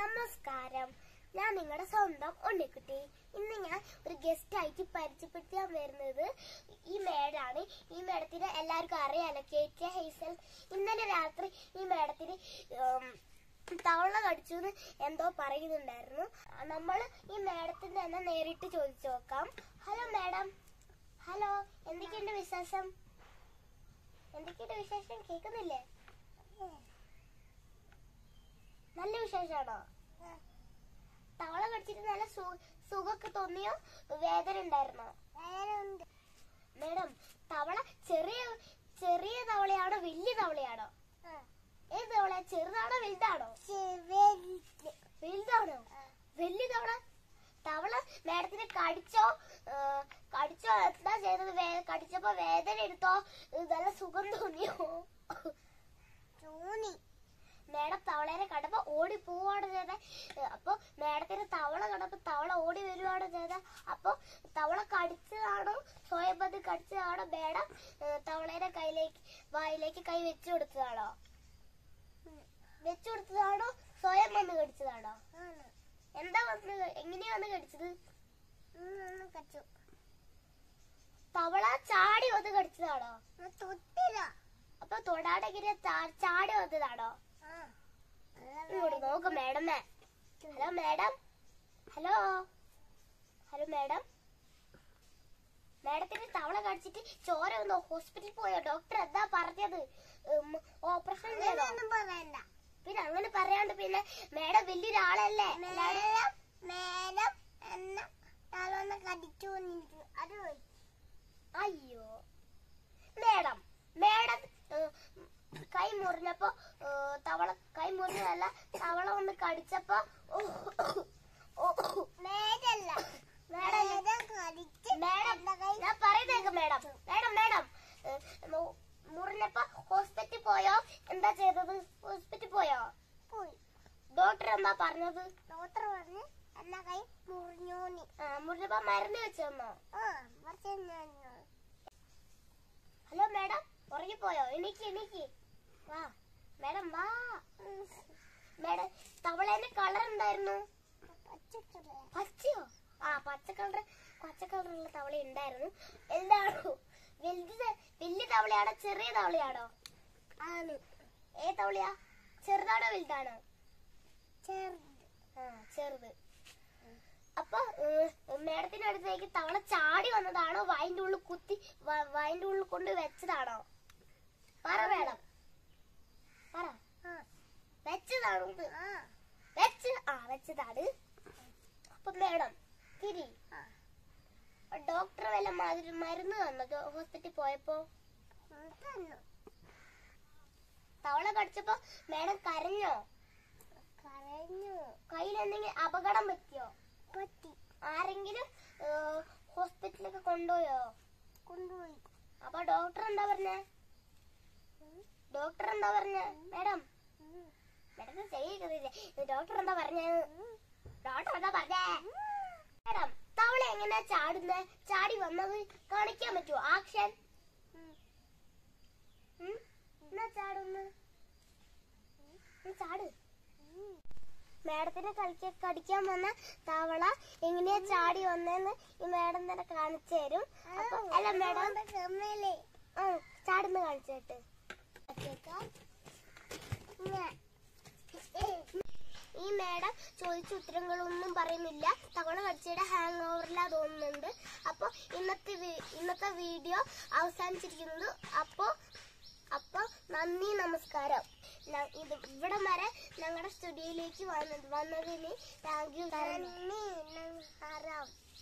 നമസ്കാരം ഞാൻ നിങ്ങളുടെ സ്വന്തം ഉണ്ണിക്കുട്ടി ഇന്ന് ഞാൻ ഒരു ഗസ്റ്റ് ആയിട്ട് പരിചയപ്പെടുത്താൻ വരുന്നത് ഈ മേഡാണ് ഈ മേഡത്തിന് എല്ലാവർക്കും അറിയാലോ കെ കെ ഹൈസൽ ഇന്നലെ രാത്രി ഈ മേഡത്തിന് ഉം, തവള കടിച്ചു എന്ന് എന്തോ പറയുന്നുണ്ടായിരുന്നു നമ്മൾ ഈ മേഡത്തിന് തന്നെ നേരിട്ട് ചോദിച്ചു നോക്കാം ഹലോ മേഡം ഹലോ എന്തൊക്കെയുണ്ട് വിശേഷം എന്തൊക്കെയുണ്ട് വിശേഷം കേൾക്കുന്നില്ലേ നല്ല വിശേഷാണോ തവള കടിച്ചിട്ട് നല്ല സു- സുഖമൊക്കെ തോന്നിയോ വേദന ഉണ്ടായിരുന്നോ മേഡം തവള ചെറിയ ചെറിയ തവളയാണോ വലിയ തവളയാണോ ഏത് തവള ചെറുതാണോ വലുതാണോ വലുതാണോ വലിയ തവള തവള മേഡത്തിന് കടിച്ചോ ഏ, കടിച്ചോ എന്താ ചെയ്തത് വേ- കടിച്ചപ്പോ വേദന എടുത്തോ ഏ, നല്ല സുഖം തോന്നിയോ തോന്നി മേഡം തവളേനെ കണ്ടപ്പോ ഓടി പോവാണ് ചെയ്തത് അപ്പൊ മേഡത്തിന് തവള കണ്ടപ്പോ തവള ഓടി വരുവാണ് ചെയ്തത് അപ്പൊ തവള കടിച്ചതാണോ സ്വയം അത് കടിച്ചതാണോ മേഡം ഏ, തവളേനെ കയ്യിലേക്ക് വായിലേക്ക് കൈ വെച്ചു കൊടുത്തതാണോ വെച്ചു കൊടുത്തതാണോ സ്വയം വന്ന് കടിച്ചതാണോ എന്താ വന്ന് എങ്ങനെയാ വന്ന് കടിച്ചത് തവള ചാടി വന്ന് കടിച്ചതാണോ അപ്പൊ തൊടാടെ എങ്ങനെയാ ചാ- ചാടി വന്നതാണോ ഇങ്ങോട്ട് നോക്ക് മേഡമേ hello madam hello hello madam മേഡത്തിന് തവള കടിച്ചിട്ട് ചോര വന്നോ ഹോസ്പിറ്റലിൽ പോയോ ഡോക്ടർ എന്താ പറഞ്ഞത് ഉം, ഓപ്പറേഷൻ ചെയ്തോ പറയണ്ട പിന്നെ അങ്ങനെ പറയാണ്ട് പിന്നെ മേഡം വലിയൊരാളല്ലേ മേലം മേലം എന്ന തലൊന്ന് കടിച്ചു കൊണ്ടിരിക്കുന്നു അത് പോയി. അയ്യോ മേഡം മേഡം ഏഹ്, കൈ മുറിഞ്ഞപ്പോ ഏഹ്, തവള കൈ മുറിഞ്ഞതല്ല തവള ഒന്ന് കടിച്ചപ്പോ ഓ, ഓ, മേലല്ല മേഡം മേലം കടിച്ച് മേഡം എന്റെ കൈ ഞാൻ പറയുന്നേക്ക് മേഡം മേഡം മേഡം ഏഹ്, മു- മുറിഞ്ഞപ്പോ ഹോസ്പിറ്റലിൽ പോയോ എന്താ ചെയ്തത് ഹോസ്പിറ്റലിൽ പോയോ പോയി ഡോക്ടർ എന്താ പറഞ്ഞത് ഡോക്ടർ പറഞ്ഞ് എന്റെ കൈ മുറിഞ്ഞൂനി ആ, മുറിഞ്ഞപ്പോ മരുന്ന് വെച്ച് തന്നോ ആ പക്ഷെ ഞാൻ ഹലോ മേഡം ഉറങ്ങിപ്പോയോ എനിക്ക് എനിക്ക് വാ മേഡം വാ മേഡം തവളേന്റെ കളർ ഉണ്ടായിരുന്നു പച്ചക്കറി പച്ചയോ ആ പച്ച കളർ പച്ച കളറുള്ള തവള ഉണ്ടായിരുന്നു എന്താണോ വലുത് വലിയ തവളയാണോ ചെറിയ തവളയാണോ ആണ് ഏ തവളയാ ചെറുതാണോ വലുതാണോ ചെറുത് ആ ചെറുത് അപ്പൊ മേഡത്തിന്റെ അടുത്തേക്ക് തവള ചാടി വന്നതാണോ വായിന്റെ ഉള്ളിൽ കുത്തി വ- വായിന്റെ ഉള്ളിൽ കൊണ്ട് വെച്ചതാണോ പറ മേഡം പറ ആ വെച്ചതാണോ ഇത്? ആ വെച്ച് ആ വെച്ചതാണ് അപ്പൊ മേഡം തിരി ആ. ഡോക്ടർ വല്ല മാതിരി മരുന്ന് തന്നോ ഹോസ്പിറ്റലിൽ പോയപ്പോ ഉം, തന്നു തവള കടിച്ചപ്പോ മേഡം കരഞ്ഞോ കരഞ്ഞു കയ്യിൽ എന്തെങ്കിലും അപകടം പറ്റിയോ പറ്റി ആരെങ്കിലും ഏഹ്, ഹോസ്പിറ്റലിലൊക്കെ കൊണ്ടുപോയോ കൊണ്ടുപോയി അപ്പൊ ഡോക്ടർ എന്താ പറഞ്ഞേ ഉം, ഡോക്ടർ എന്താ പറഞ്ഞേ മേഡം ഉം, മേഡം ചെയ്യിക്കുന്നില്ലേ ഡോക്ടർ എന്താ പറഞ്ഞേ ഉം. ഡോക്ടർ എന്താ പറഞ്ഞേ മേഡം തവള എങ്ങനെയാ ചാടുന്നേ ചാടി വന്നത് കാണിക്കാൻ പറ്റുമോ ആക്ഷൻ ഉം. ഉം? എന്നാ ചാടുന്ന് ഉം, ചാട് ഉം. മേഡത്തിന് കളിക്ക കടിക്കാൻ വന്ന തവള എങ്ങനെയാ ചാടി വന്നേന്ന് ഈ മേഡം തന്നെ കാണിച്ചു തരും അപ്പൊ അല്ല മേഡം അതുകൊണ്ട് കമ്മലേ. ഉം, ചാടുന്ന് കാണിച്ചിട്ട് കേൾക്കാം. ഇങ്ങനെ. ഈ മേഡം ചോദിച്ച ഉത്തരങ്ങളൊന്നും പറയുന്നില്ല തവണ കടിച്ചയുടെ ഹാങ് ഓവറിലാ തോന്നുന്നുണ്ട് അപ്പൊ ഇന്നത്തെ വി- ഇന്നത്തെ വീഡിയോ അവസാനിച്ചിരിക്കുന്നത് അപ്പൊ അപ്പൊ നന്ദി നമസ്കാരം ന- ഇത് ഇവിടെ വരെ ഞങ്ങളുടെ സ്റ്റുഡിയോയിലേക്ക് വന്നത് വന്നതിന് താങ്ക് യു നന്ദി, നമസ്കാരം